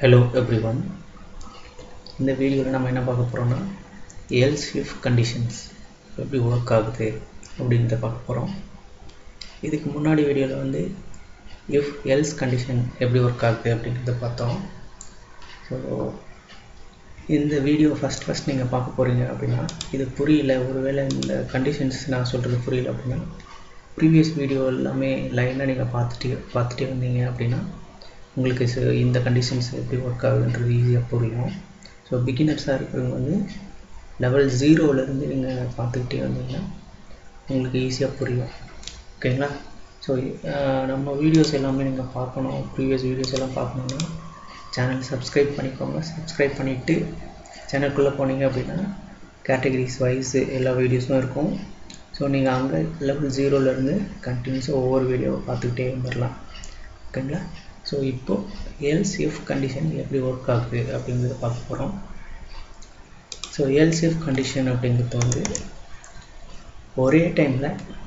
hello every one இந்த வீடியோவில் நம்ம என்ன பார்க்க போகிறோம்னா எல்ஸ் இஃப் கண்டிஷன்ஸ் எப்படி ஒர்க் ஆகுது அப்படின்றத பார்க்க போகிறோம் இதுக்கு முன்னாடி வீடியோவில் வந்து இஃப் எல்ஸ் கண்டிஷன் எப்படி ஒர்க் ஆகுது அப்படின்றத பார்த்தோம் ஸோ இந்த வீடியோ ஃபஸ்ட் ஃபஸ்ட் நீங்கள் பார்க்க போகிறீங்க அப்படின்னா இது புரியல ஒருவேளை இந்த கண்டிஷன்ஸ் நான் சொல்கிறது புரியல அப்படின்னா ப்ரீவியஸ் வீடியோ எல்லாமே லைனாக நீங்கள் பார்த்துட்டு பார்த்துட்டே வந்தீங்க அப்படின்னா உங்களுக்கு ச- இந்த கண்டிஷன்ஸ் எப்படி ஒர்க் ஆகுதுன்றது ஈஸியாக புரியும் ஸோ பிகினர்ஸாக இருக்கிறவங்க வந்து லெவல் ஜீரோவிலேருந்து நீங்கள் பார்த்துக்கிட்டே வந்தீங்கன்னா உங்களுக்கு ஈஸியாக புரியும் ஓகேங்களா ஸோ நம்ம வீடியோஸ் எல்லாமே நீங்கள் பார்க்கணும் ப்ரீவியஸ் வீடியோஸ் எல்லாம் பார்க்கணுன்னா சேனல் சப்ஸ்கிரைப் பண்ணிக்கோங்க சப்ஸ்கிரைப் பண்ணிவிட்டு சேனலுக்குள்ளே போனீங்க அப்படின்னா கேட்டகரிஸ் வைஸ் எல்லா வீடியோஸும் இருக்கும் ஸோ நீங்கள் அங்கே லெவல் ஜீரோலேருந்து கண்டினியூஸாக ஒவ்வொரு வீடியோவை பார்த்துக்கிட்டே வந்துடலாம் ஓகேங்களா ஸோ இப்போது எல்சிஎஃப் கண்டிஷன் எப்படி ஒர்க் ஆகுது அப்படிங்கிறத பார்க்க போகிறோம் ஸோ எல்சிஎஃப் கண்டிஷன் அப்படிங்கிறது வந்து ஒரே டைமில்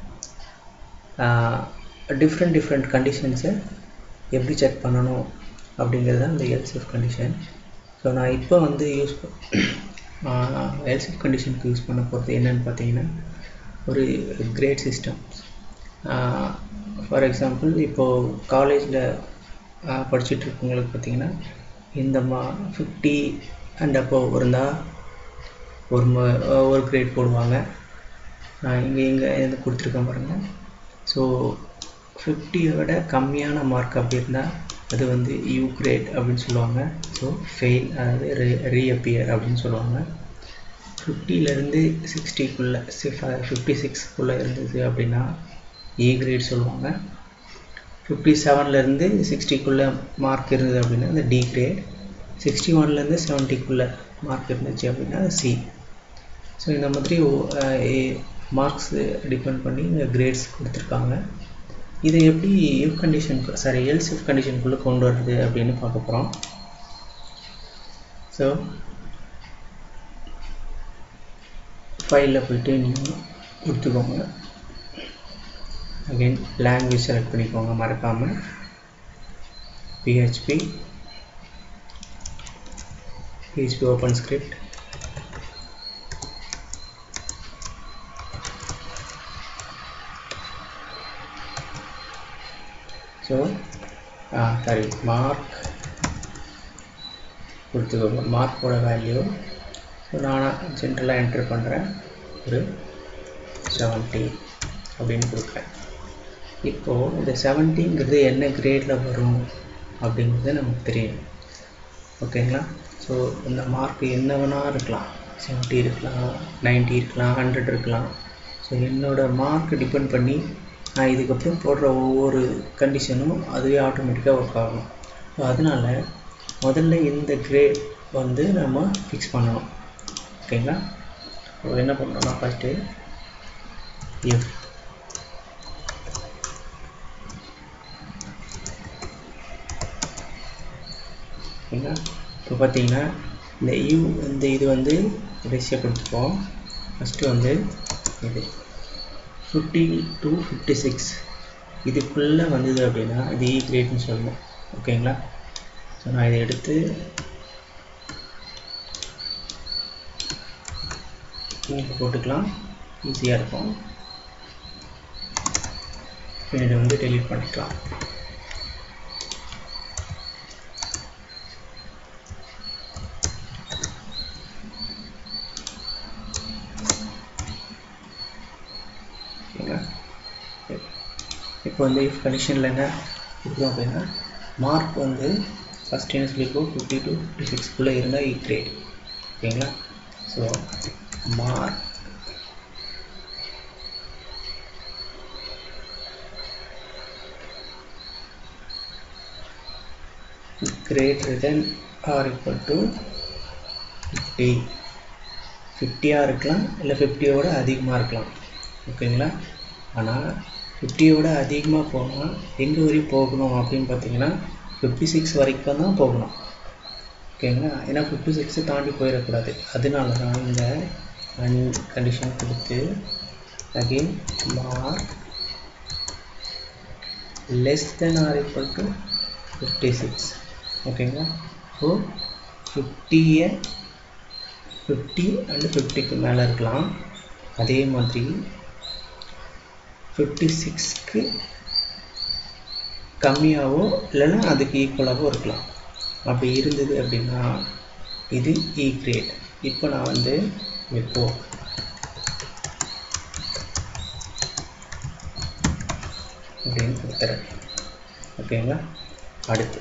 டிஃப்ரெண்ட் டிஃப்ரெண்ட் கண்டிஷன்ஸை எப்படி செக் பண்ணணும் அப்படிங்கிறது தான் இந்த எல்சிஎஃப் கண்டிஷன் ஸோ நான் இப்போ வந்து யூஸ் எல்சிஎஃப் கண்டிஷனுக்கு யூஸ் பண்ண போகிறது என்னன்னு பார்த்தீங்கன்னா ஒரு கிரேட் சிஸ்டம் ஃபார் எக்ஸாம்பிள் இப்போது காலேஜில் படிச்சுட்டு இருக்கவங்களுக்கு பார்த்தீங்கன்னா இந்த மா ஃபிஃப்டி அண்ட் அப்போ இருந்தால் ஒரு ம ஒரு கிரேட் போடுவாங்க இங்கே இங்கே இது கொடுத்துருக்கேன் பாருங்கள் ஸோ ஃபிஃப்டியை விட கம்மியான மார்க் அப்படி இருந்தால் அது வந்து யூ கிரேட் அப்படின்னு சொல்லுவாங்க ஸோ ஃபெயில் அதாவது ரீ ரீஅப்பியர் அப்படின்னு சொல்லுவாங்க ஃபிஃப்டிலேருந்து சிக்ஸ்டிக்குள்ளே ஃபிஃப்டி சிக்ஸ்க்குள்ளே இருந்தது அப்படின்னா ஏ கிரேட் சொல்லுவாங்க ஃபிஃப்டி செவன்லேருந்து சிக்ஸ்டிக்குள்ளே மார்க் இருந்தது அப்படின்னா அந்த டி கிரேட் சிக்ஸ்டி ஒன்லேருந்து செவன்ட்டிக்குள்ளே மார்க் இருந்துச்சு அப்படின்னா சி ஸோ இந்த மாதிரி மார்க்ஸ் டிபெண்ட் பண்ணி இந்த கிரேட்ஸ் கொடுத்துருக்காங்க இதை எப்படி if condition sorry else if கண்டிஷனுக்குள்ளே கொண்டு வருது அப்படின்னு பார்க்க போகிறோம் ஸோ ஃபைலில் போயிட்டு நீங்கள் கொடுத்துக்கோங்க அகைன் லாங்குவேஜ் செலக்ட் பண்ணிக்கோங்க மறக்காமல் PHP PHP open script so sorry mark கொடுத்துக்கோங்க மார்க்கோட வேல்யூ ஸோ நான் ஜென்ரலாக என்டர் பண்ணுறேன் ஒரு செவன்ட்டி அப்படின்னு கொடுக்குறேன் இப்போது இந்த செவன்ட்டிங்கிறது என்ன கிரேடில் வரும் அப்படிங்கிறது நமக்கு தெரியும் ஓகேங்களா ஸோ இந்த மார்க் என்ன வேணால் இருக்கலாம் செவன்ட்டி இருக்கலாம் நைன்ட்டி இருக்கலாம் ஹண்ட்ரட் இருக்கலாம் ஸோ என்னோடய மார்க் டிபெண்ட் பண்ணி நான் இதுக்கப்புறம் போடுற ஒவ்வொரு கண்டிஷனும் அதுவே ஆட்டோமேட்டிக்காக ஒர்க் ஆகணும் ஸோ அதனால் முதல்ல இந்த கிரேட் வந்து நம்ம ஃபிக்ஸ் பண்ணணும் ஓகேங்களா ஸோ என்ன பண்ணணும்னா ஃபஸ்ட்டு எஃப் ஓகேங்களா இப்போ பார்த்தீங்கன்னா இந்த யூ இந்த இது வந்து கடைசியாக கொடுத்துப்போம் ஃபஸ்ட்டு வந்து இது ஃபிஃப்டி டு ஃபிஃப்டி சிக்ஸ் இதுக்குள்ளே வந்தது அப்படின்னா இது இ கிரேட்னு சொல்லணும் ஓகேங்களா ஸோ நான் இதை எடுத்து இங்கே போட்டுக்கலாம் ஈஸியாக இருக்கும் இதை வந்து டெலீட் பண்ணிக்கலாம் ஓகேங்களா இப்போ வந்து இஃப் கண்டிஷனில் என்ன இருக்கும் அப்படின்னா மார்க் வந்து ஃபஸ்ட் என்ன சொல்லியிருக்கோம் ஃபிஃப்டி டு ஃபிஃப்டி சிக்ஸ்க்குள்ளே இருந்தால் இ கிரேட் ஓகேங்களா so mark greater than or equal to 50 ஃபிஃப்டியாக இருக்கலாம் இல்லை ஃபிஃப்டியோட அதிகமாக இருக்கலாம் ஓகேங்களா ஆனால் ஃபிஃப்டியோட அதிகமாக போனால் எங்கே வரையும் போகணும் அப்படின்னு பார்த்தீங்கன்னா ஃபிஃப்டி சிக்ஸ் வரைக்கும் தான் போகணும் ஓகேங்களா ஏன்னா ஃபிஃப்டி சிக்ஸை தாண்டி போயிடக்கூடாது அதனால தான் இந்த கண்டிஷன் கொடுத்து again mark less than or equal to fifty six ஓகேங்களா ஸோ ஃபிஃப்டியை ஃபிஃப்டி அண்டு ஃபிஃப்டிக்கு மேலே இருக்கலாம் அதே மாதிரி ஃபிஃப்டி சிக்ஸ்க்கு கம்மியாகவோ இல்லைன்னா அதுக்கு ஈக்குவலாகவோ இருக்கலாம் அப்படி இருந்தது அப்படின்னா இது இ கிரேட் இப்போ நான் வந்து எப்போ அப்படின்னு கொடுத்துறேன் ஓகேங்களா அடுத்து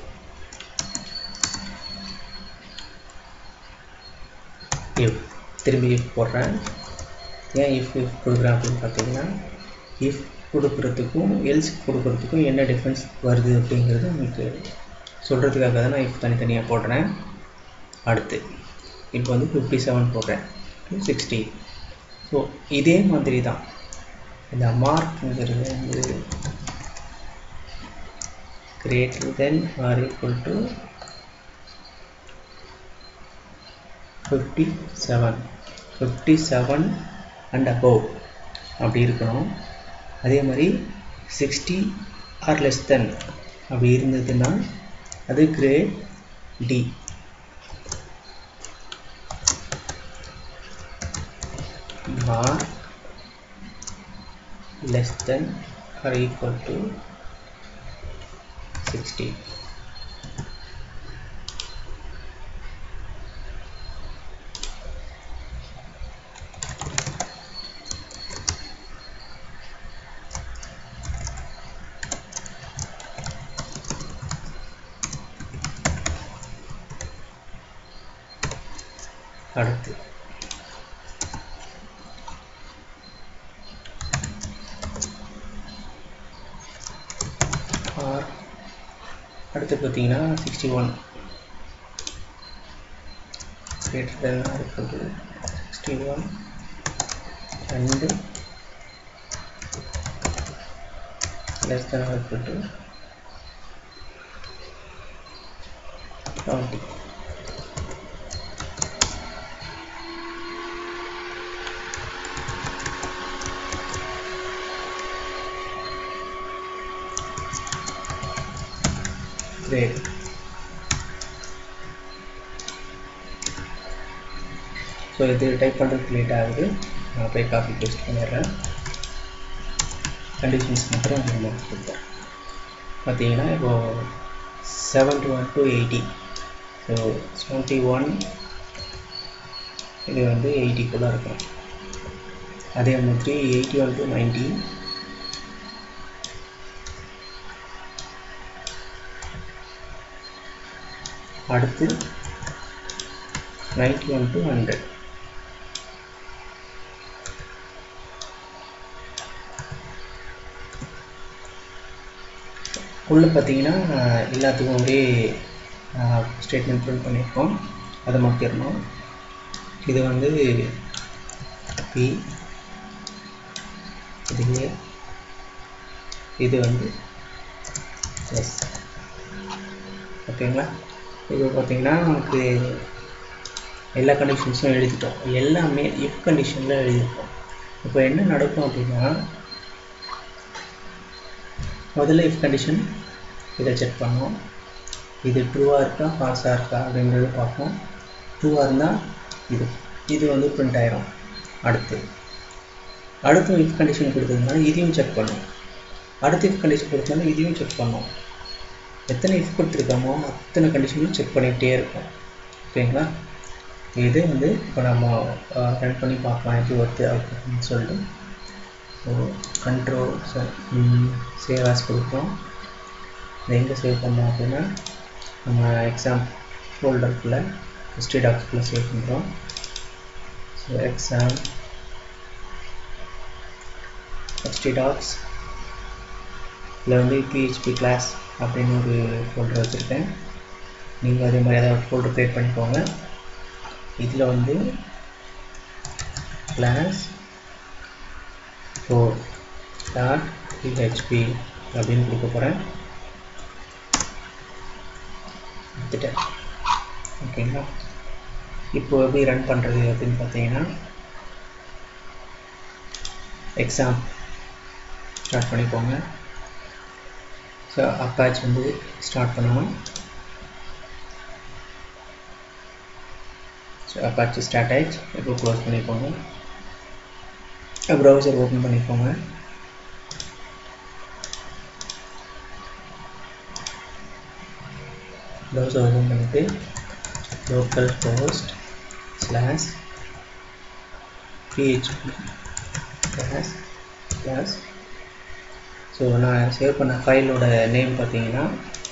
இஃப் திரும்பி இஃப் போடுறேன் ஏன் இஃப் இஃப் கொடுக்குறேன் அப்படின்னு பார்த்தீங்கன்னா இஃப் கொடுக்குறதுக்கும் எல்ஸ் கொடுக்குறதுக்கும் என்ன டிஃப்ரென்ஸ் வருது அப்படிங்கிறது உங்களுக்கு சொல்கிறதுக்காக தான் நான் இஃப் தனித்தனியாக போடுறேன் அடுத்து இப்போ வந்து ஃபிஃப்டி செவன் போடுறேன் சிக்ஸ்டி ஸோ இதே மாதிரி தான் இந்த மார்க்ங்கிறது வந்து greater than or equal to 57 57 and above அப்படி இருக்கணும் அதே மாதிரி 60 ஆர் லெஸ் தென் அப்படி இருந்ததுன்னா அது grade D mark less than or equal to 60 அடுத்து ஆர் அடுத்து பார்த்தீங்கன்னா sixty one greater than or equal to 61 and less than or equal to 70 great so இது டைப் பண்ணுறதுக்கு லேட் ஆகுது நான் போய் காப்பி பேஸ்ட் பண்ணிடுறேன் கண்டிஷன்ஸ் மாத்திரம் நம்ம கொடுத்தேன் பார்த்தீங்கன்னா இப்போது seventy one to eighty so seventy one இது வந்து எயிட்டிக்குள்ளே இருக்கும் அதே மாதிரி எயிட்டி ஒன் டு நைன்ட்டி அடுத்து நைன்டி ஒன் டு ஹண்ட்ரட் உள்ளே பார்த்தீங்கன்னா எல்லாத்துக்கும் ஒரே ஸ்டேட்மெண்ட் பிரிண்ட் பண்ணியிருக்கோம் அதை மாற்றிடணும் இது வந்து பி இது A, இது வந்து எஸ் ஓகேங்களா இப்போ பார்த்தீங்கன்னா நமக்கு எல்லா கண்டிஷன்ஸும் எழுதிட்டோம் எல்லாமே இஃப் கண்டிஷனில் எழுதியிருக்கோம் இப்போ என்ன நடக்கும் அப்படின்னா முதல்ல இஃப் கண்டிஷன் இதை செக் பண்ணோம் இது ட்ரூவாக இருக்கா ஃபால்ஸாக இருக்கா அப்படிங்கிறது பார்ப்போம் ட்ரூவாக இருந்தால் இது இது வந்து பிரிண்ட் ஆயிரும் அடுத்து அடுத்து இஃப் கண்டிஷன் கொடுத்ததுனால இதையும் செக் பண்ணும் அடுத்து இஃப் கண்டிஷன் கொடுத்ததுனால இதையும் செக் பண்ணோம் எத்தனை இஃப் கொடுத்துருக்கோமோ அத்தனை கண்டிஷனும் செக் பண்ணிகிட்டே இருக்கும் ஓகேங்களா இது வந்து இப்போ நம்ம ரன் பண்ணி பார்க்கலாம் எப்படி ஒர்த்து அப்படின்னு சொல்லிட்டு ஸோ கண்ட்ரோல் சேவ் ஆஸ் கொடுப்போம் இதை எங்கே சேவ் பண்ணோம் அப்படின்னா நம்ம எக்ஸாம் ஃபோல்டருக்குள்ளே ஹிஸ்ட்ரி டாக்ஸ்குள்ளே சேவ் பண்ணுறோம் ஸோ எக்ஸாம் ஹிஸ்ட்ரி டாக்ஸ் இதில் வந்து பிஹெச்பி கிளாஸ் அப்படின்னு ஒரு ஃபோல்டர் வச்சுருக்கேன் நீங்கள் அதே மாதிரி ஏதாவது ஃபோல்டர் க்ரியேட் பண்ணிக்கோங்க இதில் வந்து கிளாஸ் ஃபோர் டாட் பிஹெச்பி அப்படின்னு கொடுக்க போகிறேன் எடுத்துட்டேன் ஓகேங்களா இப்போ எப்படி ரன் பண்ணுறது அப்படின்னு பார்த்தீங்கன்னா எக்ஸாம் ஸ்டார்ட் பண்ணிக்கோங்க ஸோ அப்பாச் வந்து ஸ்டார்ட் பண்ணணும் அப்பாச்சி ஸ்டார்ட் ஆயிடுச்சு இப்போ க்ளோஸ் பண்ணிக்கோங்க ப்ரௌசர் ஓப்பன் பண்ணிக்கோங்க ப்ரௌசர் ஓப்பன் பண்ணிவிட்டு local host slash PHP slash slash so நான் சேவ் பண்ண ஃபைலோட நேம் பார்த்தீங்கன்னா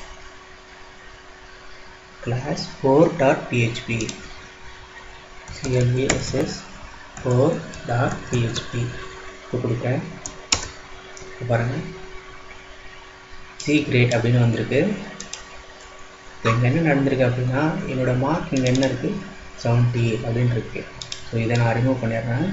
class four dot PHP C L E S S four dot PHP இப்போ கொடுக்குறேன் இப்போ பாருங்கள் சி கிரேட் அப்படின்னு வந்திருக்கு இப்போ இங்கே என்ன நடந்திருக்கு அப்படின்னா என்னோடய மார்க் இங்கே என்ன இருக்குது செவன்ட்டி அப்படின்னு இருக்குது ஸோ இதை நான் ரிமூவ் பண்ணிடுறேன்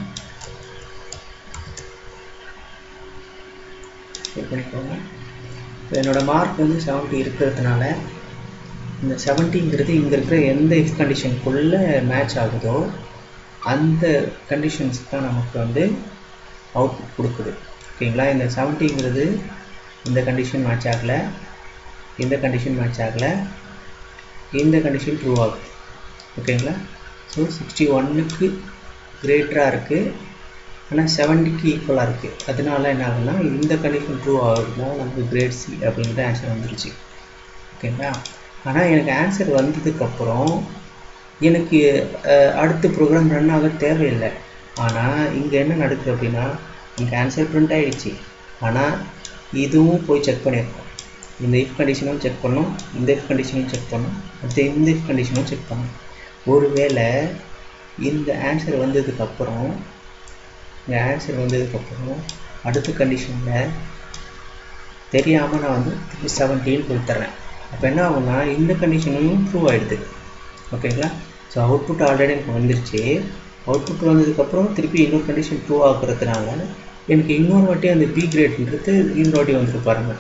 செக் பண்ணிக்கோங்க இப்போ என்னோடய மார்க் வந்து செவன்ட்டி இருக்கிறதுனால இந்த செவன்ட்டிங்கிறது இங்கே இருக்கிற எந்த இஃப் கண்டிஷனுக்குள்ளே மேட்ச் ஆகுதோ அந்த கண்டிஷன்ஸ் தான் நமக்கு வந்து அவுட்புட் கொடுக்குது ஓகேங்களா இந்த செவன்ட்டிங்கிறது இந்த கண்டிஷன் மேட்ச் ஆகலை இந்த கண்டிஷன் மேட்ச் ஆகலை இந்த கண்டிஷன் ட்ரூ ஆகுது ஓகேங்களா ஸோ சிக்ஸ்டி ஒன்னுக்கு கிரேட்டராக இருக்குது ஆனால் செவன்ட்டிக்கு ஈக்குவலாக இருக்குது அதனால என்ன ஆகுதுன்னா இந்த கண்டிஷன் ட்ரூ ஆகுதுன்னா நமக்கு கிரேட் சி அப்படிங்கிற ஆன்சர் வந்துருச்சு ஓகேங்களா ஆனால் எனக்கு ஆன்சர் வந்ததுக்கப்புறம் எனக்கு அடுத்த ப்ரோக்ராம் ரன் ஆக தேவையில்லை ஆனால் இங்கே என்ன நடக்குது அப்படின்னா இங்கே ஆன்சர் பிரிண்ட் ஆகிடுச்சு ஆனால் இதுவும் போய் செக் பண்ணியிருக்கோம் இந்த இஃப் கண்டிஷனும் செக் பண்ணோம் இந்த இஃப் கண்டிஷனும் செக் பண்ணோம் அடுத்து இந்த இஃப் கண்டிஷனும் செக் பண்ணோம் ஒருவேளை இந்த ஆன்சர் வந்ததுக்கப்புறம் இந்த ஆன்சர் வந்ததுக்கப்புறம் அடுத்த கண்டிஷனில் தெரியாமல் நான் வந்து செவன்டீன் கொடுத்துட்றேன் அப்போ என்ன ஆகும்னா இந்த கண்டிஷனும் ப்ரூவ் ஆகிடுது ஓகேங்களா ஸோ அவுட்புட் ஆல்ரெடி எனக்கு வந்துருச்சு அவுட்புட் வந்ததுக்கப்புறம் திருப்பி இன்னொரு கண்டிஷன் ட்ரூ ஆகுறதுனால எனக்கு இன்னொரு வாட்டி அந்த பி கிரேட்ன்றது இன்னொரு வாட்டி வந்துட்டு பாருங்க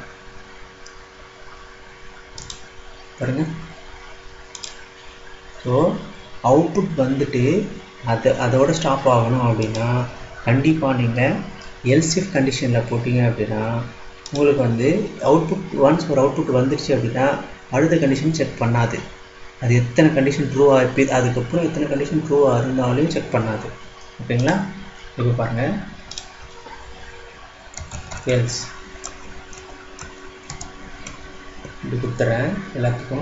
பாருங்க ஸோ அவுட்புட் வந்துட்டு அது அதோட ஸ்டாப் ஆகணும் அப்படின்னா கண்டிப்பாக நீங்கள் எல்சிஎஃப் கண்டிஷனில் போட்டிங்க அப்படின்னா உங்களுக்கு வந்து அவுட்புட் ஒன்ஸ் ஒரு அவுட்புட் வந்துருச்சு அப்படின்னா அடுத்த கண்டிஷன் செக் பண்ணாது அது எத்தனை கண்டிஷன் ட்ரூ ஆகி அதுக்கப்புறம் எத்தனை கண்டிஷன் ட்ரூ இருந்தாலும் செக் பண்ணாது ஓகேங்களா இப்போ பாருங்கள் எல்ஸ் இப்படி கொடுத்துட்றேன் எல்லாத்துக்கும்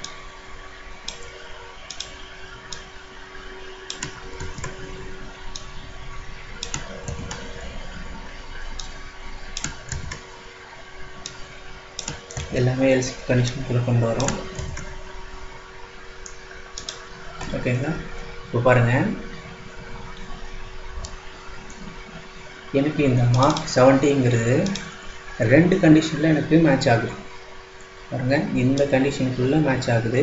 எல்லாமே எல்ஸ் கண்டிஷனுக்குள்ளே கொண்டு வரோம் ஓகேங்களா இப்போ பாருங்கள் எனக்கு இந்த மார்க் செவன்ட்டிங்கிறது ரெண்டு கண்டிஷனில் எனக்கு மேட்ச் ஆகுது பாருங்கள் இந்த கண்டிஷனுக்குள்ளே மேட்ச் ஆகுது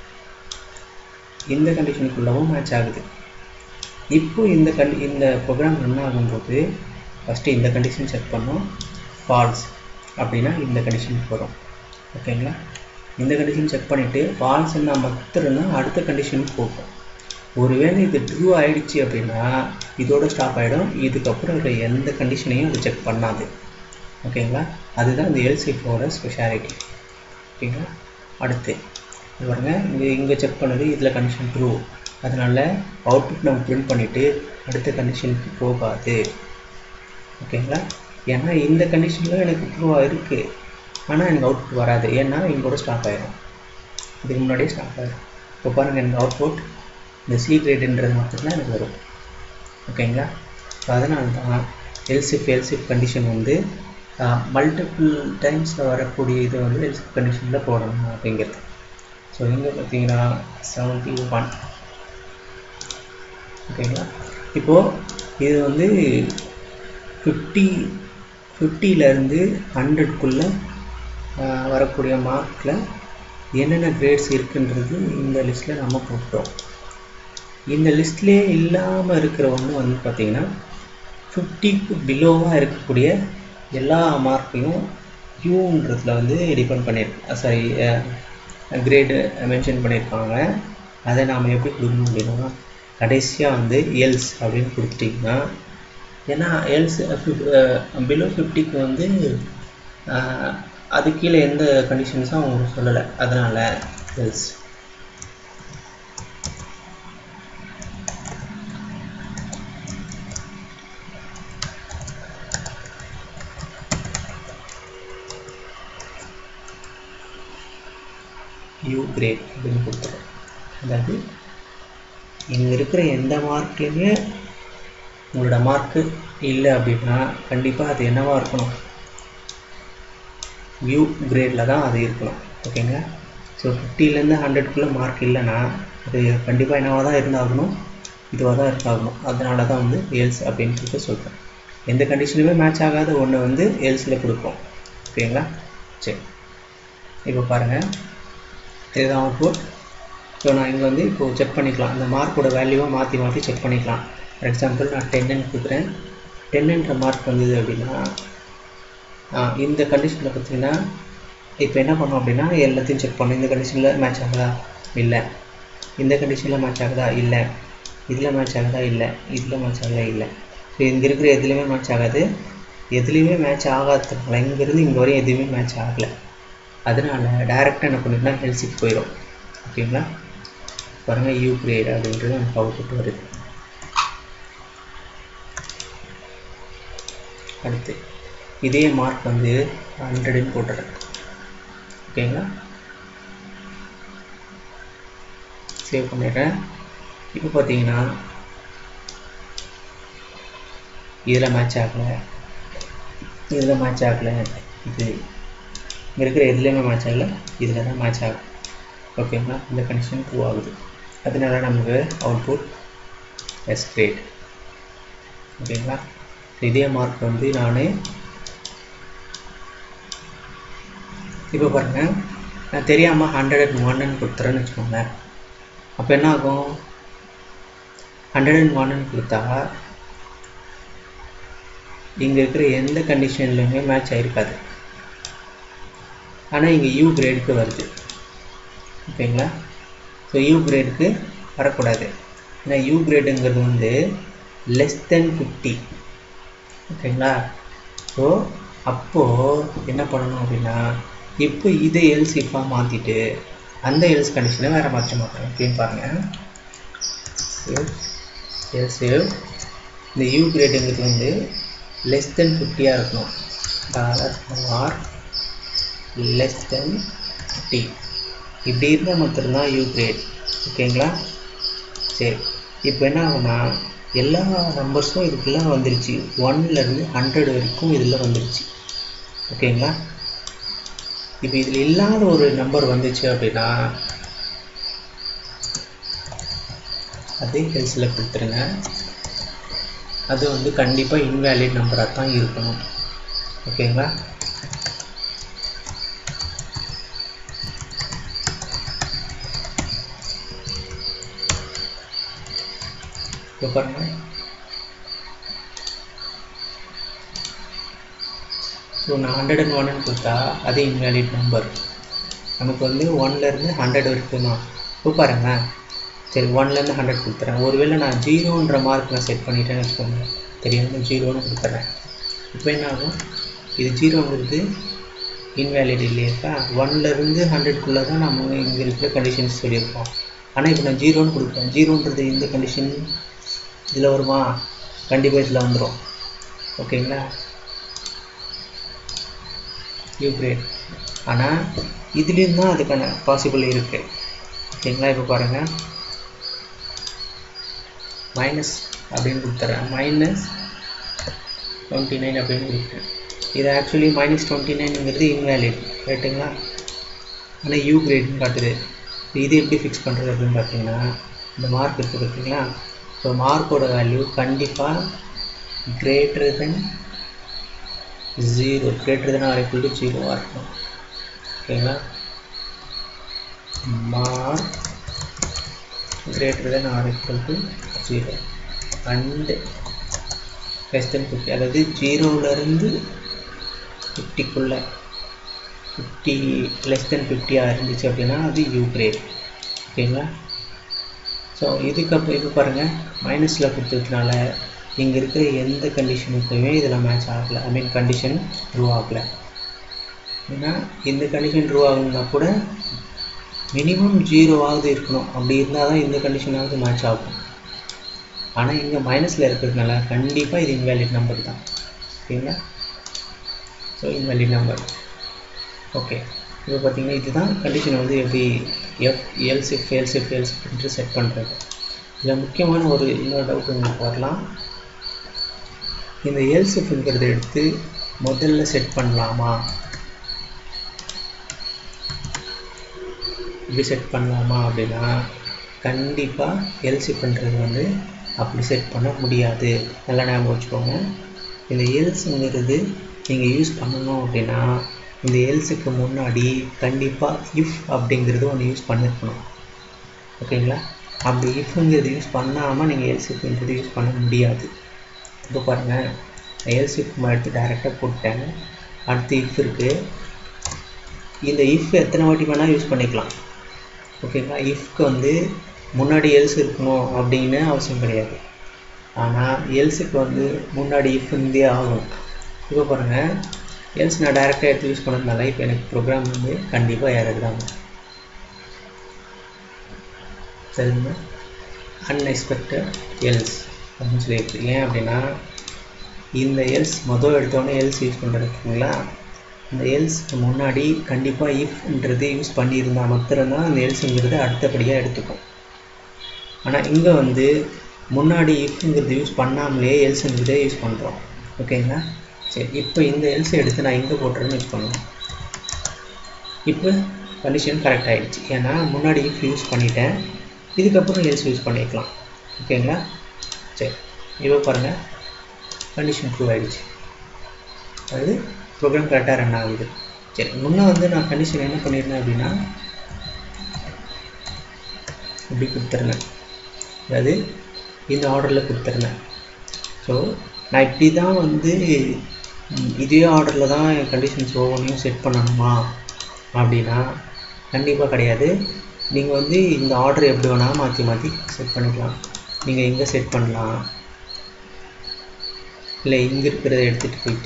இந்த கண்டிஷனுக்குள்ளவும் மேட்ச் ஆகுது இப்போ இந்த கண்டி இந்த ப்ரோக்ராம் ரன் ஆகும்போது ஃபஸ்ட்டு இந்த கண்டிஷன் செக் பண்ணோம் ஃபால்ஸ் அப்படின்னா இந்த கண்டிஷனுக்கு வரும் ஓகேங்களா இந்த கண்டிஷன் செக் பண்ணிவிட்டு ஃபால்ஸ்னா மட்டும்னா அடுத்த கண்டிஷனுக்கு போகும் ஒருவேளை இது ட்ரூ ஆகிடுச்சு அப்படின்னா இதோட ஸ்டாப் ஆகிடும் இதுக்கப்புறம் இருக்கிற எந்த கண்டிஷனையும் அது செக் பண்ணாது ஓகேங்களா அதுதான் இந்த எல்சிஃபோட ஸ்பெஷாலிட்டி ஓகேங்களா அடுத்து இது பாருங்க இங்கே இங்கே செக் பண்ணது இதில் கண்டிஷன் ட்ரூ அதனால் அவுட்புட் நம்ம பிரிண்ட் பண்ணிவிட்டு அடுத்த கண்டிஷனுக்கு போகாது ஓகேங்களா ஏன்னா இந்த கண்டிஷனில் எனக்கு ட்ரூவாக இருக்குது ஆனால் எனக்கு அவுட்புட் வராது ஏன்னா இங்கோட ஸ்டாப் ஆகிடும் இதுக்கு முன்னாடியே ஸ்டாப் ஆகிடும் இப்போ பாருங்கள் எனக்கு அவுட்புட் இந்த சி கிரேடுன்றது மட்டும்தான் எனக்கு வரும் ஓகேங்களா ஸோ அதனால தான் எல்சிஃப் எல்சிஃப் கண்டிஷன் வந்து மல்டிபிள் டைம்ஸில் வரக்கூடிய இதை வந்து எல்சிஃப் கண்டிஷனில் போடணும் அப்படிங்கிறது ஸோ இங்கே பார்த்தீங்கன்னா செவன்ட்டி ஒன் ஓகேங்களா இப்போது இது வந்து ஃபிஃப்டி ஃபிஃப்டியிலேருந்து ஹண்ட்ரட்குள்ளே வரக்கூடிய மார்க்கில் என்னென்ன கிரேட்ஸ் இருக்குன்றது இந்த லிஸ்ட்டில் நம்ம போட்டோம் இந்த லிஸ்ட்லேயே இல்லாமல் இருக்கிற ஒன்று வந்து பார்த்திங்கன்னா ஃபிஃப்டிக்கு பிலோவாக இருக்கக்கூடிய எல்லா மார்க்கையும் யூன்றதில் வந்து டிபெண்ட் பண்ணியிருக்கேன் சாரி கிரேடு மென்ஷன் பண்ணியிருக்காங்க அதை நாம் எப்படி கொடுக்கணும் அப்படின்னா கடைசியாக வந்து எல்ஸ் அப்படின்னு கொடுத்துட்டிங்கன்னா ஏன்னா எல்ஸ் பிலோ ஃபிஃப்டிக்கு வந்து அது கீழே எந்த கண்டிஷன்ஸும் அவங்க சொல்லலை அதனால் எல்ஸ் யூ கிரேட் அப்படின்னு கொடுத்துரும் அதாவது இங்கே இருக்கிற எந்த மார்க்லையுமே உங்களோட மார்க்கு இல்லை அப்படின்னா கண்டிப்பாக அது என்னவாக இருக்கணும் யூ கிரேடில் தான் அது இருக்கணும் ஓகேங்க ஸோ ஃபிஃப்டிலேருந்து ஹண்ட்ரட்குள்ளே மார்க் இல்லைன்னா அது கண்டிப்பாக என்னவாக தான் இருந்தாகணும் இதுவாக தான் இருந்தாகணும் அதனால தான் வந்து எல்ஸ் அப்படின்னு சொல்லிட்டு சொல்கிறேன் எந்த கண்டிஷனுமே மேட்ச் ஆகாத ஒன்று வந்து எல்ஸில் கொடுப்போம் ஓகேங்களா சரி இப்போ பாருங்கள் இதுதான் அவுட்புட் ஸோ நான் இங்கே வந்து இப்போது செக் பண்ணிக்கலாம் இந்த மார்க்கோட வேல்யூவை மாற்றி மாற்றி செக் பண்ணிக்கலாம் ஃபார் எக்ஸாம்பிள் நான் டென்னு கொடுக்குறேன் டென்னுன்ற மார்க் வந்தது அப்படின்னா இந்த கண்டிஷனில் பார்த்தீங்கன்னா இப்போ என்ன பண்ணோம் அப்படின்னா எல்லாத்தையும் செக் பண்ணோம் இந்த கண்டிஷனில் மேட்ச் ஆகுதா இல்லை இந்த கண்டிஷனில் மேட்ச் ஆகுதா இல்லை இதில் மேட்ச் ஆகுதா இல்லை இதில் மேட்ச் ஆகுதா இல்லை ஸோ இங்கே இருக்கிற எதுலேயுமே மேட்ச் ஆகாது எதுலேயுமே மேட்ச் ஆகாததுனால இங்கேருந்து இங்கே வரையும் எதுவுமே மேட்ச் ஆகலை அதனால டேரெக்டாக என்ன பண்ணிக்கலாம் ஹெல்சிக்கு போயிடும் ஓகேங்களா பாருங்கள் யூ கிரேட் அப்படின்றது நமக்கு அவுட்புட் வருது அடுத்து இதே மார்க் வந்து ஹண்ட்ரடுன்னு போட்டுறேன் ஓகேங்களா சேவ் பண்ணிடுறேன் இப்போ பார்த்தீங்கன்னா இதில் மேட்ச் ஆகலை இதில் மேட்ச் ஆகலை இது இங்கே இருக்கிற எதுலேயுமே மேட்ச் ஆகலை இதில் தான் மேட்ச் ஆகும் ஓகேங்களா இந்த கண்டிஷன் ட்ரூ ஆகுது அதனால நமக்கு அவுட்புட் எஸ் கிரேட் ஓகேங்களா இதே மார்க் வந்து நான் இப்போ பாருங்கள் நான் தெரியாமல் ஹண்ட்ரட் அண்ட் ஒன்னு கொடுத்துறேன்னு வச்சுக்கோங்களேன் அப்போ என்ன ஆகும் ஹண்ட்ரட் அண்ட் ஒன்னு கொடுத்தா இங்கே இருக்கிற எந்த கண்டிஷன்லையுமே மேட்ச் ஆகிருக்காது ஆனால் இங்கே யூ கிரேடுக்கு வருது ஓகேங்களா ஸோ யூ கிரேடுக்கு வரக்கூடாது ஏன்னா யூ கிரேடுங்கிறது வந்து லெஸ் தென் ஃபிஃப்டி ஓகேங்களா ஸோ அப்போது என்ன பண்ணணும் அப்படின்னா இப்போ இதை எல்ஸ் இஃபாக மாற்றிட்டு அந்த எல்ஸ் கண்டிஷனை வேறு மாற்ற மாட்டோம் அப்படின்னு பாருங்கள் எல் சேவ் இந்த யூ கிரேடுங்கிறது வந்து லெஸ் தென் ஃபிஃப்டியாக இருக்கணும் dollar or less than fifty இப்படி இருந்தால் மட்டும்தான் யூ கிரேட் ஓகேங்களா சரி இப்போ என்ன ஆகும்னா எல்லா நம்பர்ஸும் இதுக்குள்ளே வந்துருச்சு ஒன்லேருந்து ஹண்ட்ரட் வரைக்கும் இதில் வந்துருச்சு ஓகேங்களா இப்போ இதில் இல்லாத ஒரு நம்பர் வந்துச்சு அப்படின்னா அதே ஹெல்ஸில் கொடுத்துருங்க அது வந்து கண்டிப்பாக இன்வேலிட் நம்பராக தான் இருக்கணும் ஓகேங்களா இப்போ பாருங்கள் ஸோ நான் ஹண்ட்ரட் அண்ட் ஒன்னு கொடுத்தா அது இன்வேலிட் நம்பர் நமக்கு வந்து ஒன்லேருந்து ஹண்ட்ரட் வரைக்கும் தான் இப்போ பாருங்களேன் சரி ஒன்லேருந்து ஹண்ட்ரட் கொடுத்துறேன் ஒருவேளை நான் ஜீரோன்ற மார்க் நான் செட் பண்ணிட்டேன்னு வச்சுக்கோங்க தெரியாமல் ஜீரோன்னு கொடுத்துட்றேன் இப்போ என்ன ஆகும் இது ஜீரோங்கிறது இன்வேலிட் இல்லையா ஒன்லேருந்து ஹண்ட்ரட்குள்ளே தான் நம்ம இங்கே இருக்கிற கண்டிஷன்ஸ் சொல்லியிருக்கோம் ஆனால் இப்போ நான் ஜீரோன்னு கொடுக்குறேன் ஜீரோன்றது இந்த கண்டிஷன் இதில் வருமா கண்டிப்பாக இதில் வந்துடும் ஓகேங்களா யூ கிரேட் ஆனால் இதுலேயும் தான் அதுக்கான பாசிபிள் இருக்குது ஓகேங்களா இப்போ பாருங்கள் மைனஸ் அப்படின்னு கொடுத்துட்றேன் மைனஸ் டுவெண்ட்டி நைன் அப்படின்னு கொடுக்குறேன் இது ஆக்சுவலி மைனஸ் டுவெண்ட்டி நைனுங்கிறது இன்வேலிட் ரைட்டுங்களா ஆனால் யூ கிரேட்னு காட்டுது இது எப்படி ஃபிக்ஸ் பண்ணுறது அப்படின்னு பார்த்தீங்கன்னா இந்த மார்க் இருக்குது பார்த்தீங்களா ஸோ மார்க்கோட வேல்யூ கண்டிப்பாக greater than zero greater than or equal to ஜீரோவாக இருக்கும் ஓகேங்களா mark greater than or equal to zero and less than fifty அதாவது ஜீரோவிலேருந்து ஃபிஃப்டிக்குள்ளே ஃபிஃப்டி லெஸ் தென் ஃபிஃப்டியாக இருந்துச்சு அப்படின்னா அது யூ கிரேட் ஓகேங்களா ஸோ இதுக்கப்புறம் இப்போ பாருங்கள் மைனஸில் கொடுத்ததுனால இங்கே இருக்கிற எந்த கண்டிஷனுக்குமே இதில் மேட்ச் ஆகலை ஐ மீன் கண்டிஷன் ட்ரூ ஆகலை ஏன்னா இந்த கண்டிஷன் ட்ரூ ஆகணும்னா கூட மினிமம் ஜீரோவாவது இருக்கணும் அப்படி இருந்தால் தான் இந்த கண்டிஷனாவது மேட்ச் ஆகும் ஆனால் இங்கே மைனஸில் இருக்கிறதுனால கண்டிப்பாக இது இன்வேலிட் நம்பர் தான் ஓகேங்களா ஸோ இன்வேலிட் நம்பர் ஓகே இப்போ பார்த்தீங்கன்னா இதுதான் கண்டிஷன் வந்து எப்படி எஃப் எல்சிஃப் எல்சிஃப் எல்சிஃப்ன்ட்டு செட் பண்ணுறது இதில் முக்கியமான ஒரு இன்னொரு டவுட் உங்களுக்கு வரலாம் இந்த எல்சிஃப்ங்கிறத எடுத்து முதல்ல செட் பண்ணலாமா இப்படி செட் பண்ணலாமா அப்படின்னா கண்டிப்பாக எல்சிஃப்ன்றது வந்து அப்படி செட் பண்ண முடியாது நல்லா ஞாபகம் வச்சுக்கோங்க இந்த எல்ஸுங்கிறது நீங்கள் யூஸ் பண்ணணும் அப்படின்னா இந்த எல்ஸுக்கு முன்னாடி கண்டிப்பாக இஃப் அப்படிங்கிறது ஒன்று யூஸ் பண்ணியிருக்கணும் ஓகேங்களா அப்படி இஃப்ங்கிறது யூஸ் பண்ணாமல் நீங்கள் எல்சிஃப்ன்றது யூஸ் பண்ண முடியாது இப்போ பாருங்கள் எல்சிஃப் எடுத்து டேரெக்டாக போட்டேன் அடுத்து இஃப் இருக்குது இந்த இஃப் எத்தனை வாட்டி வேணால் யூஸ் பண்ணிக்கலாம் ஓகேங்களா இஃப்க்கு வந்து முன்னாடி எல்ஸ் இருக்கணும் அப்படின்னு அவசியம் கிடையாது ஆனால் எல்ஸுக்கு வந்து முன்னாடி இஃப் இருந்தே ஆகும் இப்போ பாருங்கள் எல்ஸ் நான் டேரெக்டாக எடுத்து யூஸ் பண்ணதுனால இப்போ எனக்கு ப்ரோக்ராம் வந்து கண்டிப்பாக இறக்குறாங்க சரிங்க அன்எக்ஸ்பெக்டட் எல்ஸ் அப்படின்னு சொல்லியிருக்கு ஏன் அப்படின்னா இந்த எல்ஸ் மொதல் எடுத்தோடனே எல்ஸ் யூஸ் பண்ணுறதுக்குங்களா இந்த எல்ஸ்க்கு முன்னாடி கண்டிப்பாக இஃப்ன்றது யூஸ் பண்ணியிருந்தால் மாத்திரம்தான் அந்த எல்ஸுங்கிறது அடுத்தபடியாக எடுத்துக்கும் ஆனால் இங்கே வந்து முன்னாடி இஃப்ங்கிறது யூஸ் பண்ணாமலே எல்ஸுங்கிறதே யூஸ் பண்ணுறோம் ஓகேங்களா சரி இப்போ இந்த எல்ஸை எடுத்து நான் எங்கே போட்டுறேன்னு யூஸ் பண்ணுவேன் இப்போ கண்டிஷன் கரெக்ட் ஆகிடுச்சு ஏன்னா முன்னாடி இஃப் யூஸ் பண்ணிட்டேன் இதுக்கப்புறம் எல்ஸ் யூஸ் பண்ணிக்கலாம் ஓகேங்களா சரி இப்போ பாருங்கள் கண்டிஷன் ப்ரூவ் ஆகிடுச்சு அதாவது ப்ரோக்ராம் கரெக்டாக ரன் ஆகுது சரி முன்னே வந்து நான் கண்டிஷன் என்ன பண்ணியிருந்தேன் அப்படின்னா இப்படி கொடுத்துருந்தேன் அதாவது இந்த ஆர்டரில் கொடுத்துருந்தேன் ஸோ நான் இப்படி தான் வந்து இதே ஆர்டரில் தான் என் கண்டிஷன்ஸ் ஒவ்வொன்றையும் செட் பண்ணணுமா அப்படின்னா கண்டிப்பாக கிடையாது நீங்கள் வந்து இந்த ஆர்டர் எப்படி வேணால் மாற்றி மாற்றி செட் பண்ணிக்கலாம் நீங்கள் எங்கே செட் பண்ணலாம் இல்லை இங்கே இருக்கிறத எடுத்துகிட்டு போயிட்டு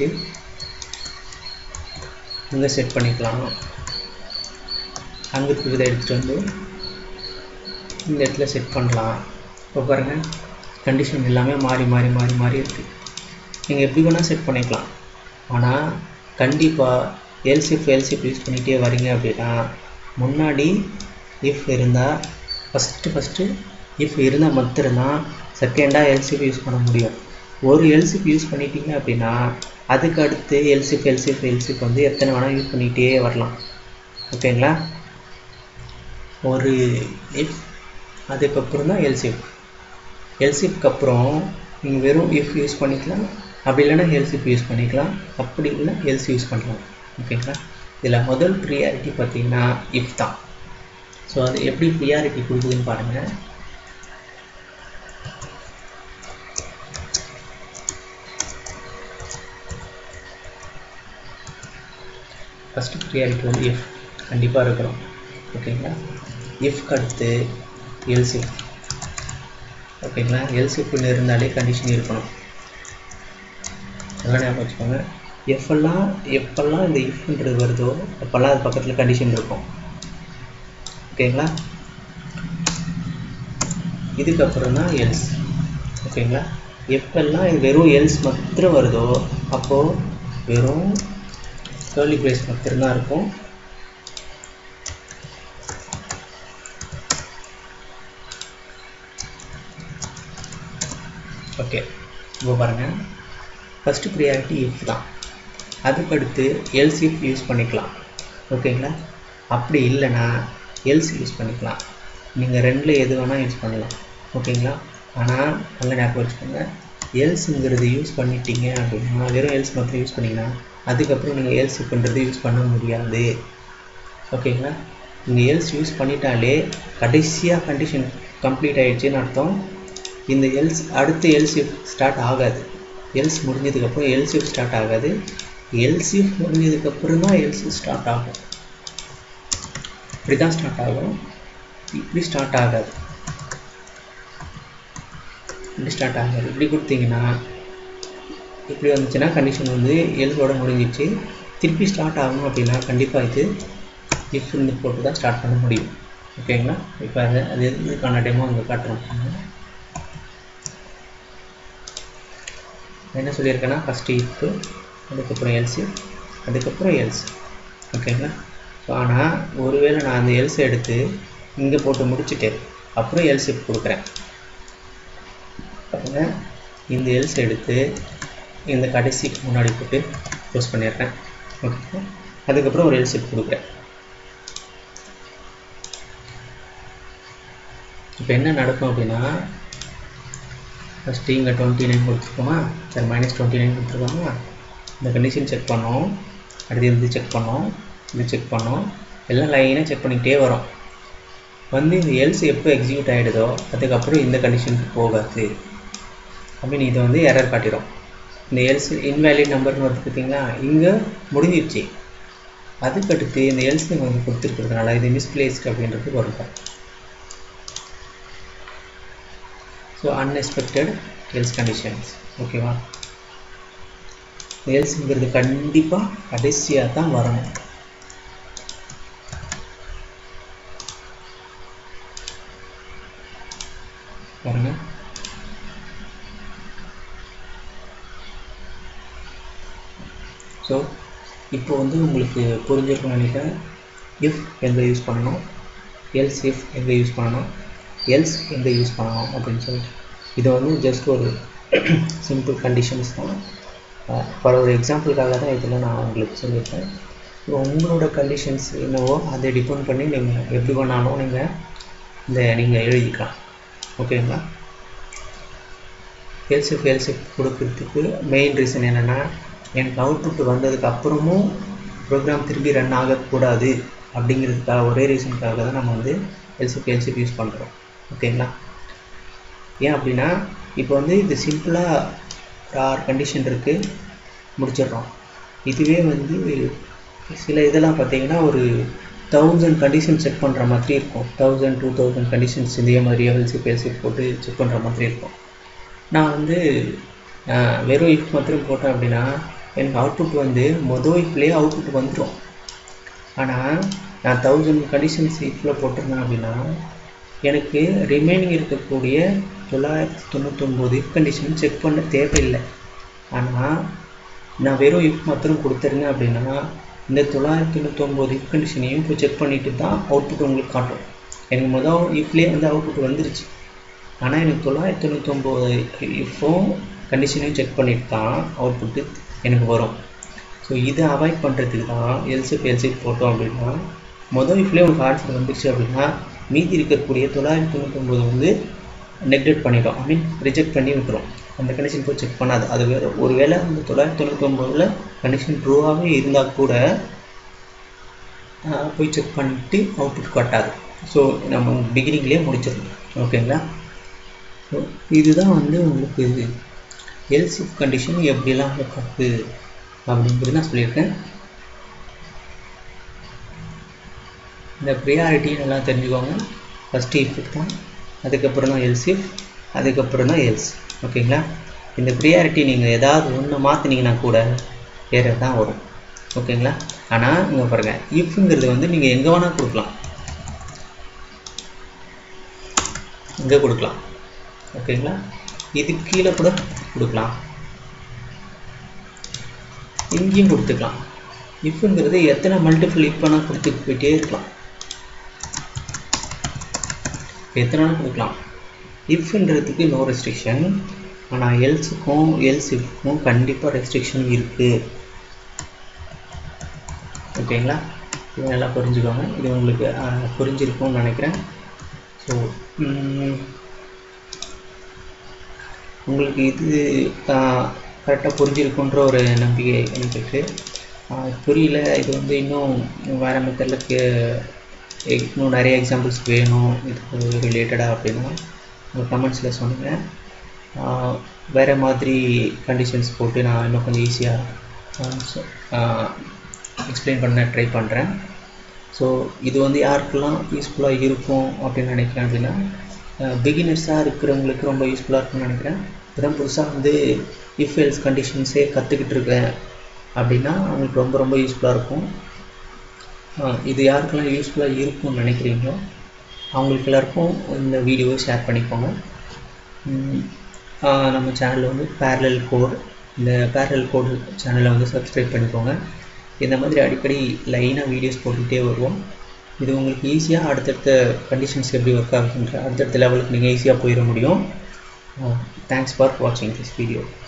இங்கே செட் பண்ணிக்கலாம் அங்கே இருக்கிறத எடுத்துகிட்டு வந்து இந்த இடத்துல செட் பண்ணலாம் இப்போ பாருங்கள் கண்டிஷன் எல்லாமே மாறி மாறி மாறி மாறி இருக்குது நீங்கள் எப்படி வேணால் செட் பண்ணிக்கலாம் ஆனால் கண்டிப்பாக எல்சிஃப் எல்சிஃப் யூஸ் பண்ணிகிட்டே வரீங்க அப்படின்னா முன்னாடி இஃப் இருந்தால் ஃபஸ்ட்டு ஃபஸ்ட்டு இஃப் இருந்தால் மாத்திரம்தான் செகண்டாக எல்சிஃப் யூஸ் பண்ண முடியும் ஒரு எல்சிஃப் யூஸ் பண்ணிட்டீங்க அப்படின்னா அதுக்கு அடுத்து எல்சிஃப் எல்சிஃப் எல்சிஃப் வந்து எத்தனை வேணால் யூஸ் பண்ணிகிட்டே வரலாம் ஓகேங்களா ஒரு இஃப் அதுக்கப்புறம் தான் எல்சிஃப் எல்சிஃப்க்கு அப்புறம் நீங்கள் வெறும் இஃப் யூஸ் பண்ணிக்கலாம் அப்படி இல்லைன்னா எல்சிஃப் யூஸ் பண்ணிக்கலாம் அப்படி இல்லை எல்சி யூஸ் பண்ணலாம் ஓகேங்களா இதில் முதல் ப்ரியாரிட்டி பார்த்தீங்கன்னா இஃப் தான் ஸோ அது எப்படி ப்ரியாரிட்டி கொடுக்குதுன்னு பாருங்கள் ஃபஸ்ட்டு ப்ரியாரிட்டி வந்து எஃப் கண்டிப்பாக இருக்கிறோம் ஓகேங்களா எஃப்க்கு அடுத்து எல்சிஃப் ஓகேங்களா எல்சிஃப்னு இருந்தாலே கண்டிஷன் இருக்கணும் அதெல்லாம் ஞாபகம் வச்சுக்கோங்க எப்பெல்லாம் எப்பெல்லாம் இந்த இஃப்ன்றது வருதோ அப்போல்லாம் அது பக்கத்தில் கண்டிஷன் இருக்கும் ஓகேங்களா இதுக்கப்புறம் தான் எல்ஸ் ஓகேங்களா எப்பெல்லாம் இது வெறும் எல்ஸ் மாத்திரம் வருதோ அப்போது வெறும் கேர்லி பிரேஸ் மட்டும்தான் இருக்கும் ஓகே இப்போ பாருங்கள் ஃபஸ்ட்டு ப்ரியாரிட்டி இஃப் தான் அதுக்கடுத்து எல்ஸ் இஃப் யூஸ் பண்ணிக்கலாம் ஓகேங்களா அப்படி இல்லைன்னா எல்ஸ் யூஸ் பண்ணிக்கலாம் நீங்கள் ரெண்டில் எது வேணால் யூஸ் பண்ணலாம் ஓகேங்களா ஆனால் நல்ல ஞாபகம் வச்சுக்கோங்க எல்ஸுங்கிறது யூஸ் பண்ணிட்டீங்க அப்படின்னா வெறும் எல்ஸ் மட்டும் யூஸ் பண்ணிங்கன்னா அதுக்கப்புறம் நீங்கள் எல்ஸ் பண்ணுறது யூஸ் பண்ண முடியாது ஓகேங்களா நீங்கள் எல்ஸ் யூஸ் பண்ணிட்டாலே கடைசியாக கண்டிஷன் கம்ப்ளீட் ஆகிடுச்சின்னு அர்த்தம் இந்த எல்ஸ் அடுத்து எல்சிஃப் ஸ்டார்ட் ஆகாது எல்ஸ் முடிஞ்சதுக்கப்புறம் எல்சிஃப் ஸ்டார்ட் ஆகாது எல்சிஃப் முடிஞ்சதுக்கப்புறம் தான் எல்சிஃப் ஸ்டார்ட் ஆகும் இப்படி தான் ஸ்டார்ட் ஆகும் இப்படி ஸ்டார்ட் ஆகாது இப்படி ஸ்டார்ட் ஆகாது இப்படி கொடுத்தீங்கன்னா இப்படி வந்துச்சுன்னா கண்டிஷன் வந்து எல்ஸோட முடிஞ்சிச்சு திருப்பி ஸ்டார்ட் ஆகணும் அப்படின்னா கண்டிப்பாக இது இஃப் இந்த போட்டு தான் ஸ்டார்ட் பண்ண முடியும் ஓகேங்களா இப்போ அது அது இதுக்கான டெமோ அங்கே காட்டுறோம் என்ன சொல்லியிருக்கேன்னா ஃபஸ்ட்டு இஃப் அதுக்கப்புறம் எல்சி அதுக்கப்புறம் எல்ஸ் ஓகேங்களா ஆனால் ஒருவேளை நான் அந்த எல்ஸ் எடுத்து இங்கே போட்டு முடிச்சுட்டு அப்புறம் எல்ஸ் கொடுக்குறேன் பாருங்க இந்த எல்ஸ் எடுத்து இந்த கடைசிக்கு முன்னாடி போட்டு க்ளோஸ் பண்ணிடுறேன் ஓகே அதுக்கப்புறம் ஒரு எல்ஸ் கொடுக்குறேன் இப்போ என்ன நடக்கும் அப்படின்னா ஃபஸ்ட்டு இங்கே டுவெண்ட்டி நைன் கொடுத்துருக்கோமா சரி மைனஸ் டுவெண்ட்டி நைன் கொடுத்துருக்கோமா இந்த கண்டிஷன் செக் பண்ணோம் அடுத்து இது செக் பண்ணோம் இது செக் பண்ணோம் எல்லாம் லைனாக செக் பண்ணிக்கிட்டே வரோம் வந்து இந்த எல்ஸ் எப்போ எக்ஸிக்யூட் ஆகிடுதோ அதுக்கப்புறம் இந்த கண்டிஷனுக்கு போகாது அப்படின்னு இதை வந்து எரர் காட்டிடும் இந்த எல்ஸ் இன்வேலிட் நம்பர்னு வருது பார்த்தீங்களா இங்கே முடிஞ்சிருச்சு அதுக்கடுத்து இந்த எல்ஸ் நீங்கள் வந்து கொடுத்துருக்கிறதுனால இது மிஸ்பிளேஸ்ட் அப்படின்றது வரும் ஸோ அன்எக்ஸ்பெக்டட் எல்ஸ் கண்டிஷன்ஸ் ஓகேவா எல்ஸுங்கிறது கண்டிப்பாக கடைசியாக தான் வரணும் பாருங்க ஸோ இப்போ வந்து உங்களுக்கு புரிஞ்சிருக்கும்னு நினைக்கிறேன் இஃப் எங்கே யூஸ் பண்ணணும் எல்ஸ் இஃப் எங்கே யூஸ் பண்ணணும் எல்ஸ் எங்கே யூஸ் பண்ணணும் அப்படின்னு சொல்லிட்டு இது வந்து ஜஸ்ட் ஒரு சிம்பிள் கண்டிஷன்ஸ் தான் ஃபார் ஒரு எக்ஸாம்பிளுக்காக தான் இதில் நான் உங்களுக்கு சொல்லியிருக்கேன் ஸோ உங்களோட கண்டிஷன்ஸ் என்னவோ அதை டிபெண்ட் பண்ணி நீங்கள் எப்படி வேணாலும் நீங்கள் இந்த நீங்கள் எழுதிக்கலாம் ஓகேங்களா எல்சிஃப் எல்சிஃப் கொடுக்கறதுக்கு மெயின் ரீசன் என்னென்னா எனக்கு அவுட்புட் வந்ததுக்கு அப்புறமும் ப்ரோக்ராம் திரும்பி ரன் ஆகக்கூடாது அப்படிங்கிறதுக்காக ஒரே ரீசனுக்காக தான் நம்ம வந்து எல்சிஃப் எல்சிஃப் யூஸ் பண்ணுறோம் ஓகேங்களா ஏன் அப்படின்னா இப்போ வந்து இது சிம்பிளாக ஆர் கண்டிஷன் இருக்குது முடிச்சிடுறோம் இதுவே வந்து சில இதெல்லாம் பார்த்தீங்கன்னா ஒரு தௌசண்ட் கண்டிஷன் செக் பண்ணுற மாதிரி இருக்கும் தௌசண்ட் டூ தௌசண்ட் கண்டிஷன்ஸ் இதே மாதிரி எல்சிப் எல்சிப் போட்டு செக் பண்ணுற மாதிரி இருக்கும் நான் வந்து வெறும் இஃப் மாத்திரம் போட்டேன் அப்படின்னா எனக்கு அவுட்புட் வந்து மொதல் இஃப்லேயே அவுட்புட் வந்துடும் ஆனால் நான் தௌசண்ட் கண்டிஷன்ஸ் இஃப்பில் போட்டிருந்தேன் அப்படின்னா எனக்கு ரிமைனிங் இருக்கக்கூடிய தொள்ளாயிரத்தி தொண்ணூத்தொம்பது இஃப் கண்டிஷன் செக் பண்ண தேவையில்லை ஆனால் நான் வெறும் இஃப் மாத்திரம் கொடுத்துருங்க அப்படின்னா இந்த தொள்ளாயிரத்தி தொண்ணூத்தொம்பது இஃப் கண்டிஷனையும் இப்போ செக் பண்ணிட்டு தான் அவுட்புட் உங்களுக்கு காட்டும் எனக்கு மொதல் இஃப்லேயே வந்து அவுட்புட் வந்துருச்சு ஆனால் எனக்கு தொள்ளாயிரத்தி தொண்ணூத்தொம்பது இஃப்பும் கண்டிஷனையும் செக் பண்ணிட்டு தான் அவுட்புட்டு எனக்கு வரும் ஸோ இதை அவாய்ட் பண்ணுறதுக்கு தான் எல்சிப் எல்சிப் போட்டோம் அப்படின்னா மொதல் இஃப்லேயே உங்களுக்கு ஆன்சர் வந்துருச்சு அப்படின்னா மீதி இருக்கக்கூடிய தொள்ளாயிரத்தி தொண்ணூத்தொம்பது வந்து நெக்லெக்ட் பண்ணிட்டோம் ஐ மீன் ரிஜெக்ட் பண்ணி விட்டுரும் அந்த கண்டிஷன் போய் செக் பண்ணாது அது வேறு ஒரு வேளை அந்த தொள்ளாயிரத்தி தொண்ணூத்தொம்பதில் கண்டிஷன் ட்ரூவாகவே இருந்தால் கூட போய் செக் பண்ணிட்டு அவுட்புட் காட்டாது ஸோ நம்ம பிகினிங்லேயே முடிச்சிடணும் ஓகேங்களா ஸோ இதுதான் வந்து உங்களுக்கு எல்சிஃப் கண்டிஷன் எப்படிலாம் இருக்காது அப்படிங்கிறது நான் சொல்லியிருக்கேன் இந்த ப்ரியாரிட்டி நல்லா தெரிஞ்சுக்கோங்க ஃபஸ்ட்டு இஃப் தான் அதுக்கப்புறம் தான் எல்சிஃப் அதுக்கப்புறம் தான் எல்ஸ் ஓகேங்களா இந்த ப்ரியாரிட்டி நீங்கள் ஏதாவது ஒன்று மாற்றினீங்கன்னா கூட வேறு தான் வரும் ஓகேங்களா ஆனால் இங்கே பாருங்கள் இஃப்ங்கிறது வந்து நீங்கள் எங்கே வேணால் கொடுக்கலாம் இங்கே கொடுக்கலாம் ஓகேங்களா இது கீழே கூட கொடுக்கலாம் இங்கேயும் கொடுத்துக்கலாம் இஃப்ங்கிறது எத்தனை மல்டிபிள் இஃப் வேணால் கொடுத்துட்டு போயிட்டே இருக்கலாம் எத்தனை நாள் கொடுக்கலாம் இஃப்ன்றதுக்கு நோ ரெஸ்ட்ரிக்ஷன் ஆனால் எல்ஸுக்கும் எல்ஸ் இஃப்க்கும் கண்டிப்பாக ரெஸ்ட்ரிக்ஷன் இருக்குது ஓகேங்களா இது நல்லா புரிஞ்சுக்கோங்க இது உங்களுக்கு புரிஞ்சிருக்கும்னு நினைக்கிறேன் ஸோ உங்களுக்கு இது கரெக்டாக புரிஞ்சிருக்குன்ற ஒரு நம்பிக்கை எனக்கு இருக்குது புரியல இது வந்து இன்னும் வேறு மெத்தடில் இன்னும் நிறைய எக்ஸாம்பிள்ஸ் வேணும் இதுக்கு ரிலேட்டடாக அப்படின்னா உங்கள் கமெண்ட்ஸில் சொன்னேன் வேறு மாதிரி கண்டிஷன்ஸ் போட்டு நான் இன்னும் கொஞ்சம் ஈஸியாக எக்ஸ்பிளைன் பண்ண ட்ரை பண்ணுறேன் ஸோ இது வந்து யாருக்கெல்லாம் யூஸ்ஃபுல்லாக இருக்கும் அப்படின்னு நினைக்கிறேன் அப்படின்னா பிகினர்ஸாக இருக்கிறவங்களுக்கு ரொம்ப யூஸ்ஃபுல்லாக இருக்கும்னு நினைக்கிறேன் இப்போ புதுசாக வந்து இஃப் எல்ஸ் கண்டிஷன்ஸே கற்றுக்கிட்டு இருக்கேன் அப்படின்னா அவங்களுக்கு ரொம்ப ரொம்ப யூஸ்ஃபுல்லாக இருக்கும் இது யாருக்கெல்லாம் யூஸ்ஃபுல்லாக இருக்கும்னு நினைக்கிறீங்களோ அவங்களுக்கு எல்லாருக்கும் இந்த வீடியோவை ஷேர் பண்ணிக்கோங்க நம்ம சேனலில் வந்து பேரலல் கோட் இந்த பேரலல் கோடு சேனலை வந்து சப்ஸ்கிரைப் பண்ணிக்கோங்க இந்த மாதிரி அடிக்கடி லைனாக வீடியோஸ் போட்டுக்கிட்டே வருவோம் இது உங்களுக்கு ஈஸியாக அடுத்தடுத்த கண்டிஷன்ஸ் எப்படி ஒர்க் ஆகுதுன்ற அடுத்தடுத்த லெவலுக்கு நீங்கள் ஈஸியாக போயிட முடியும் தேங்க்ஸ் ஃபார் வாட்சிங் திஸ் வீடியோ